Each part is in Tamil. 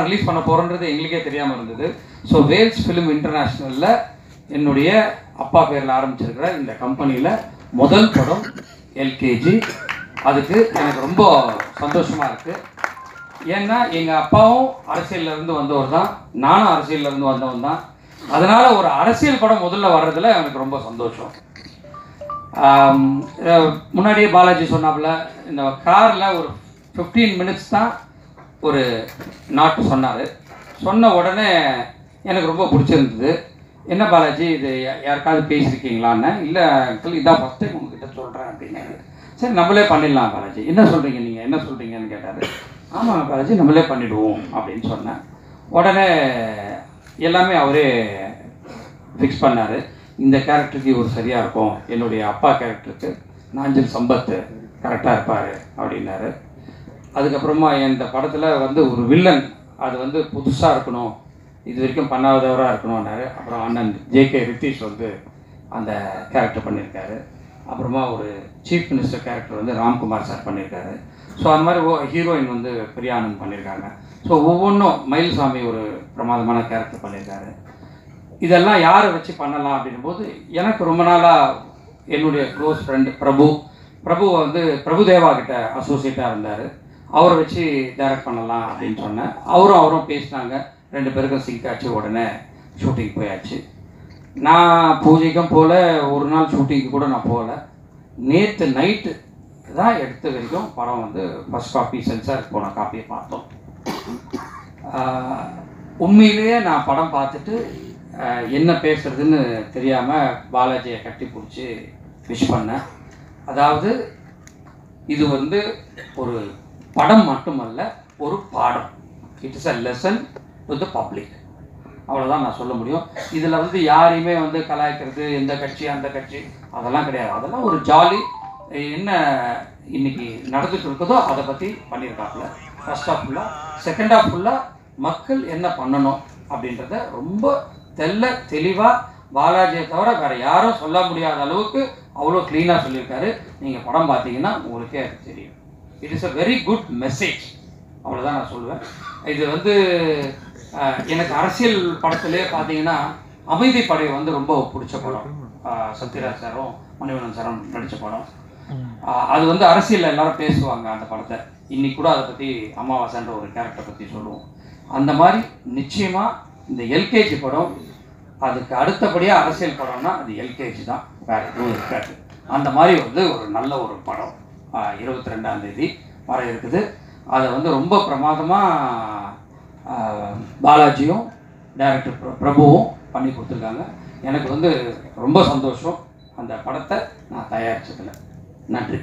ரிலீஸ் பண்ண போகிறோன்றது எங்களுக்கே தெரியாமல் இருந்தது ஸோ வேல்ஸ் ஃபிலிம் இன்டர்நேஷ்னலில் என்னுடைய அப்பா பேரில் ஆரம்பிச்சிருக்கிற இந்த கம்பெனியில் முதல் படம் எல்கேஜி அதுக்கு எனக்கு ரொம்ப சந்தோஷமாக இருக்குது ஏன்னா எங்கள் அப்பாவும் அரசியல்ல இருந்து வந்தவர் தான் நானும் அரசியல்ல இருந்து வந்தவன் தான் அதனால் ஒரு அரசியல் படம் முதல்ல வர்றதுல எனக்கு ரொம்ப சந்தோஷம் ஆம், அஹ், முன்னாடியே பாலாஜி சொன்னாப்புல இந்த காரில் ஒரு ஃபிஃப்டீன் மினிட்ஸ் தான் ஒரு நாட்டு சொன்னார் சொன்ன உடனே எனக்கு ரொம்ப பிடிச்சிருந்தது என்ன பாலாஜி இது யா- யாருக்காவது பேசியிருக்கீங்களான்னு இல்லை அங்கிள் இதான் ஃபஸ்ட் டைம் உங்ககிட்ட சொல்கிறேன் அப்படின்னாரு சரி நம்மளே பண்ணிடலாம் பாலாஜி என்ன சொல்கிறீங்க நீங்கள் என்ன சொல்கிறீங்கன்னு கேட்டார் ஆமாம் பாலாஜி நம்மளே பண்ணிடுவோம் அப்படின்னு சொன்னேன் உடனே எல்லாமே அவரே ஃபிக்ஸ் பண்ணார் இந்த கேரக்டருக்கு இவர் சரியாக இருக்கும் என்னுடைய அப்பா கேரக்டருக்கு நாஞ்சல் சம்பத் கரெக்டாக இருப்பார் அப்படின்னாரு அதுக்கப்புறமா இந்த படத்தில் வந்து ஒரு வில்லன் அது வந்து புதுசாக இருக்கணும் இது வரைக்கும் பண்ணாதவராக இருக்கணும்னாரு அப்புறம் அண்ணன் ஜேகே ரித்தீஷ் வந்து அந்த கேரக்டர் பண்ணியிருக்காரு அப்புறமா ஒரு சீஃப் மினிஸ்டர் கேரக்டர் வந்து ராம்குமார் சார் பண்ணியிருக்காரு ஸோ அந்த மாதிரி ஹீரோயின் வந்து பிரியானந்த் பண்ணியிருக்காங்க ஸோ ஒவ்வொன்றும் மயில்சாமி ஒரு பிரமாதமான கேரக்டர் பண்ணியிருக்காரு இதெல்லாம் யாரை வச்சு பண்ணலாம் அப்படின்னும்போது எனக்கு ரொம்ப நாளாக என்னுடைய க்ளோஸ் ஃப்ரெண்டு பிரபு பிரபு வந்து பிரபுதேவா கிட்ட அசோசியேட்டாக இருந்தார் அவரை வச்சு டைரக்ட் பண்ணலாம் அப்படின்னு சொன்னேன் அவரும் அவரும் பேசினாங்க ரெண்டு பேருக்கும் சிங்க் ஆச்சு உடனே ஷூட்டிங் போயாச்சு நான் பூஜைக்கும் போகல ஒரு நாள் ஷூட்டிங்க்கு கூட நான் போகல நேற்று நைட்டு தான் எடுத்த வரைக்கும் படம் வந்து ஃபஸ்ட் காப்பி சென்சாருக்கு போன காப்பியை பார்த்தோம் ஆஹ் உண்மையிலேயே நான் படம் பார்த்துட்டு ஆஹ் என்ன பேசுறதுன்னு தெரியாமல் பாலாஜியை கட்டி பிடிச்சி விஷ் பண்ணேன் அதாவது இது வந்து ஒரு படம் மட்டுமல்ல ஒரு பாடம் it is a lesson to the public அவ்வளோதான் நான் சொல்ல முடியும் இதில் வந்து யாரையுமே வந்து கலாய்க்கிறது எந்த கட்சி அந்த கட்சி அதெல்லாம் கிடையாது அதெல்லாம் ஒரு ஜாலி என்ன இன்னைக்கு நடந்துட்டு இருக்குதோ அதை பற்றி பண்ணியிருக்காப்புல ஃபர்ஸ்ட் ஆஃப் ஃபுல்லாக செகண்ட் ஆஃப் ஃபுல்லாக மக்கள் என்ன பண்ணணும் அப்படின்றத ரொம்ப தெல்ல தெளிவாக பாலாஜியை தவிர வேறு யாரும் சொல்ல முடியாத அளவுக்கு அவ்வளோ க்ளீனாக சொல்லியிருக்காரு நீங்கள் படம் பார்த்தீங்கன்னா உங்களுக்கே அது தெரியும் it is a very good message அவ்வளோதான் நான் சொல்லுவேன் இது வந்து அஹ், எனக்கு அரசியல் படத்திலே பார்த்தீங்கன்னா அமைதி படை வந்து ரொம்ப பிடிச்ச படம் அஹ், சத்யராஜ் சாரும் மணிவண்ணன் சாரும் நடித்த படம் அஹ், அது வந்து அரசியலில் எல்லாரும் பேசுவாங்க அந்த படத்தை இன்னைக்கு கூட அதை பற்றி அமாவாசைன்ற ஒரு கேரக்டர் பற்றி சொல்லுவோம் அந்த மாதிரி நிச்சயமாக இந்த எல்கேஜி படம் அதுக்கு அடுத்தபடியாக அரசியல் படம்னா அது எல்கேஜி தான் வேற எதுவும் இருக்காது அந்த மாதிரி வந்து ஒரு நல்ல ஒரு படம் இருபத்தி ரெண்டாம் தேதி வர இருக்குது அதை வந்து ரொம்ப பிரமாதமாக பாலாஜியும் டைரக்டர் பிர- பிரபுவும் பண்ணி கொடுத்துருக்காங்க எனக்கு வந்து ரொம்ப சந்தோஷம் அந்த படத்தை நான் தயாரிச்சதுல நன்றி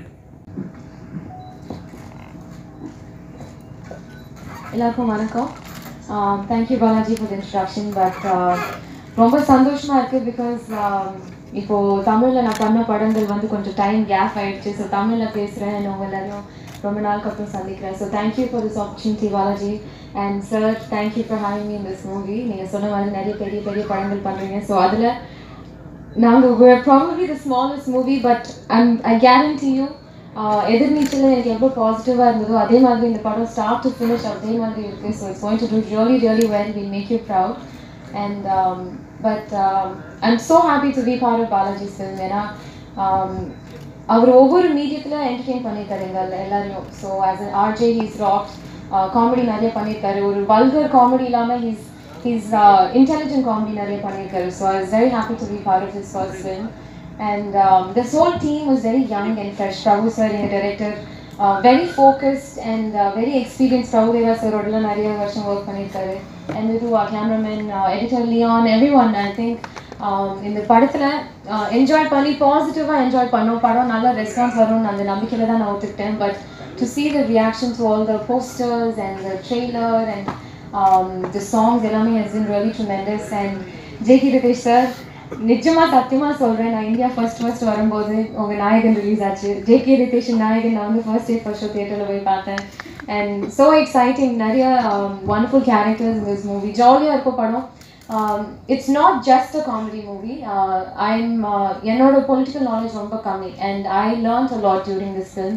எல்லாருக்கும் வணக்கம் thank you Balaji for introduction but ரொம்ப சந்தோஷமா இருக்கு பிகாஸ் இப்போ தமிழ்ல நான் பண்ண படங்கள் வந்து கொஞ்சம் டைம் கேப் ஆயிடுச்சு ஸோ தமிழ்ல பேசுறேன் உங்க எல்லாரையும் ரொம்ப நாளுக்கு அப்புறம் சந்திக்கிறேன் so thank you for this opportunity Balaji and sir thank you for having me in this movie நீங்க சொன்ன மாதிரி நிறைய பெரிய பெரிய படங்கள் பண்றீங்க ஸோ அதுல நாங்கள் we're probably the smallest movie but I'm I guarantee you எதிர்நீச்சல் எனக்கு எவ்வளோ பாசிட்டிவாக இருந்ததோ அதே மாதிரி இந்த படம் ஸ்டார்ட் டு ஃபினிஷ் அதே மாதிரி இருக்குது so it's going to do really really well will make you proud and but I'm so happy to be part of Balaji film ஏன்னா um, அவர் ஒவ்வொரு மீடியத்தில் என்டர்டெயின் பண்ணியிருக்காரு எங்கள் எல்லாரையும் so as an RJ he's rock comedy நிறைய பண்ணியிருக்காரு ஒரு வல்கர் காமெடி இல்லாமல் ஹீஸ் ஹீஸ் இன்டெலிஜென்ட் காமெடி நிறைய பண்ணியிருக்காரு so I is very happy to be part of his first film and um, this whole team was very young and fresh. Prabhu sir, your director, uh, very focused and uh, very experienced. Prabhu Deva sir, Rodla Nariya Varshan work பண்ணிருக்காரு and with our cameraman, uh, editor Leon, everyone. I think um, இந்த படத்துல என்ஜாய் பண்ணி பாசிட்டிவாக என்ஜாய் பண்ணோம் படம் நல்ல ரெஸ்பான்ஸ் வரும்னு அந்த நம்பிக்கையில தான் நான் ஒத்துக்கிட்டேன் but to see the reaction to all the posters and the trailer and um, the songs எல்லாமே has been really tremendous and ஜேகி ரிதேஷ் சார் நிஜமா சத்தியமா சொல்றேன் நான் இந்தியா ஃபர்ஸ்ட் ஃபர்ஸ்ட் வரும்போது உங்க நாயகன் ரிலீஸ் ஆச்சு ஜேகே ரிதேஷன் நாயகன் நான் வந்து ஃபர்ஸ்ட் டே ஃபர்ஸ்ட் ஷோ தியேட்டர்ல போய் பார்த்தேன் அண்ட் ஸோ எக்ஸைட்டிங் நிறைய wonderful characters in this movie ஜாலியாக இருக்கும் படம் it's not just a comedy movie I'm என்னோட பொலிட்டிக்கல் நாலேஜ் ரொம்ப கம்மி and I learnt a lot during this film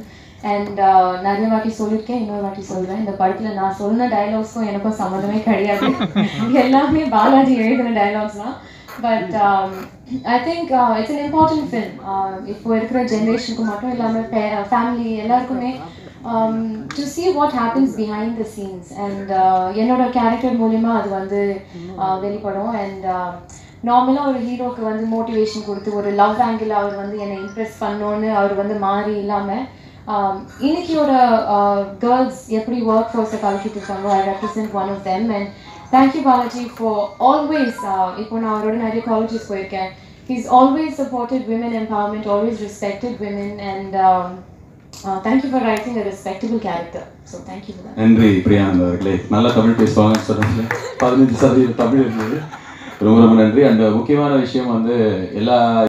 and நிறைய வாட்டி சொல்லியிருக்கேன் இன்னொரு வாட்டி சொல்றேன் இந்த படத்துல நான் சொன்ன டைலாக்ஸ்க்கும் எனக்கும் சம்மந்தமே கிடையாது எல்லாமே பாலாஜி எழுதின டைலாக்ஸ் தான் but I think it's an important film இப்போ இருக்கிற ஜென்ரேஷனுக்கு மட்டும் இல்லாமல் ஃபேமிலி எல்லாருக்குமே to see what happens behind the scenes and என்னோட கேரக்டர் மூலிமா அது வந்து uh, வெளிப்படும் அண்ட் நார்மலாக ஒரு ஹீரோக்கு வந்து மோட்டிவேஷன் கொடுத்து ஒரு லவ் ஆங்கிள் அவர் வந்து என்னை இம்ப்ரெஸ் பண்ணோன்னு அவர் வந்து மாறி இல்லாமல் இன்னைக்கியோட கேர்ள்ஸ் எப்படி ஒர்க் ஃபோர்ஸை கலக்கிட்டு இருக்காங்களோ I represent one of them and thank you Balaji for always இப்போ நான் அவரோட நிறைய காலேஜஸ் போயிருக்கேன் he's always supported women empowerment always respected women and thank you for writing a respectable character so thank you for நன்றி பிரியானந்த் அவர்களே நல்லா தமிழ் பேசுவாங்கன்னு சொன்னாங்க பதினஞ்சு சதவீதம் தமிழ் இருந்தது ரொம்ப ரொம்ப நன்றி அந்த முக்கியமான விஷயம் வந்து எல்லா